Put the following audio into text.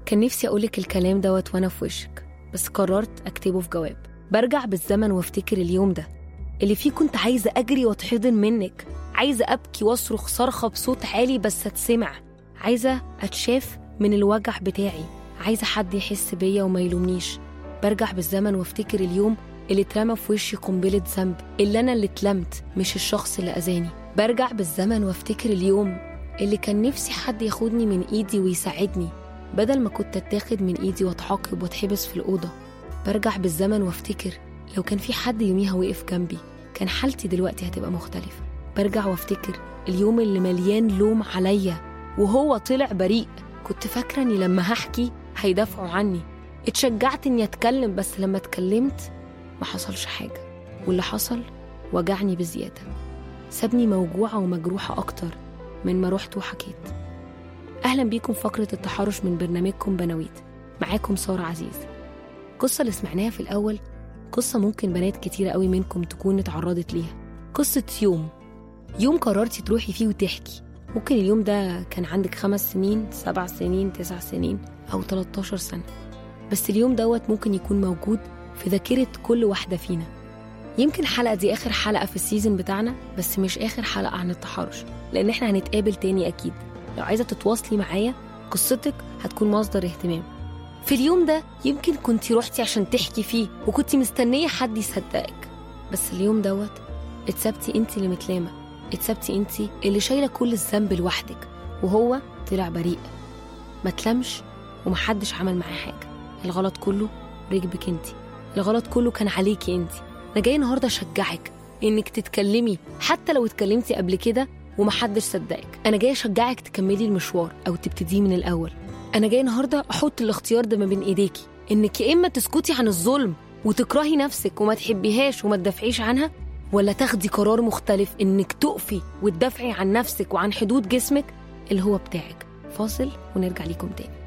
كان نفسي أقولك الكلام دوت وأنا في وشك بس قررت أكتبه في جواب برجع بالزمن وافتكر اليوم ده اللي فيه كنت عايزة أجري وأتحضن منك عايزة أبكي وأصرخ صرخة بصوت عالي بس أتسمع عايزة أتشاف من الوجع بتاعي عايزة حد يحس بيا وما يلومنيش برجع بالزمن وافتكر اليوم اللي اترمى في وشي قنبلة ذنب اللي أنا اللي اتلمت مش الشخص اللي أذاني برجع بالزمن وافتكر اليوم اللي كان نفسي حد ياخدني من إيدي ويساعدني بدل ما كنت اتاخد من إيدي واتعاقب واتحبس في الأوضة برجع بالزمن وافتكر لو كان في حد يوميها وقف جنبي كان حالتي دلوقتي هتبقى مختلفة برجع وافتكر اليوم اللي مليان لوم عليا وهو طلع بريء كنت فاكرة إني لما هحكي هيدافعوا عني اتشجعت إني أتكلم بس لما اتكلمت ما حصلش حاجة واللي حصل وجعني بزيادة سابني موجوعة ومجروحة أكتر من ما رحت وحكيت أهلا بيكم في فقرة التحرش من برنامجكم بنويت معاكم سارة عزيز القصة اللي سمعناها في الأول قصة ممكن بنات كتيرة قوي منكم تكون اتعرضت ليها قصة يوم يوم قررتي تروحي فيه وتحكي ممكن اليوم ده كان عندك خمس سنين سبع سنين تسع سنين أو 13 سنة بس اليوم دوت ممكن يكون موجود في ذاكرة كل واحدة فينا يمكن الحلقة دي آخر حلقة في السيزون بتاعنا بس مش آخر حلقة عن التحرش لأن احنا هنتقابل تاني أكيد لو عايزة تتواصلي معايا قصتك هتكون مصدر اهتمام في اليوم ده يمكن كنتي روحتي عشان تحكي فيه وكنتي مستنية حد يصدقك بس اليوم دوت اتسبتي انت اللي متلامة اتسبتي انت اللي شايلة كل الذنب لوحدك وهو طلع بريء ما تلمش ومحدش عمل معاه حاجة الغلط كله ركبك انت الغلط كله كان عليكي انت انا جاي النهارده اشجعك انك تتكلمي حتى لو اتكلمتي قبل كده ومحدش صدقك انا جاي اشجعك تكملي المشوار او تبتديه من الاول انا جاي النهارده احط الاختيار ده ما بين ايديكي انك يا اما تسكتي عن الظلم وتكرهي نفسك وما تحبيهاش وما تدافعيش عنها ولا تاخدي قرار مختلف انك تقفي وتدافعي عن نفسك وعن حدود جسمك اللي هو بتاعك فاصل ونرجع ليكم تاني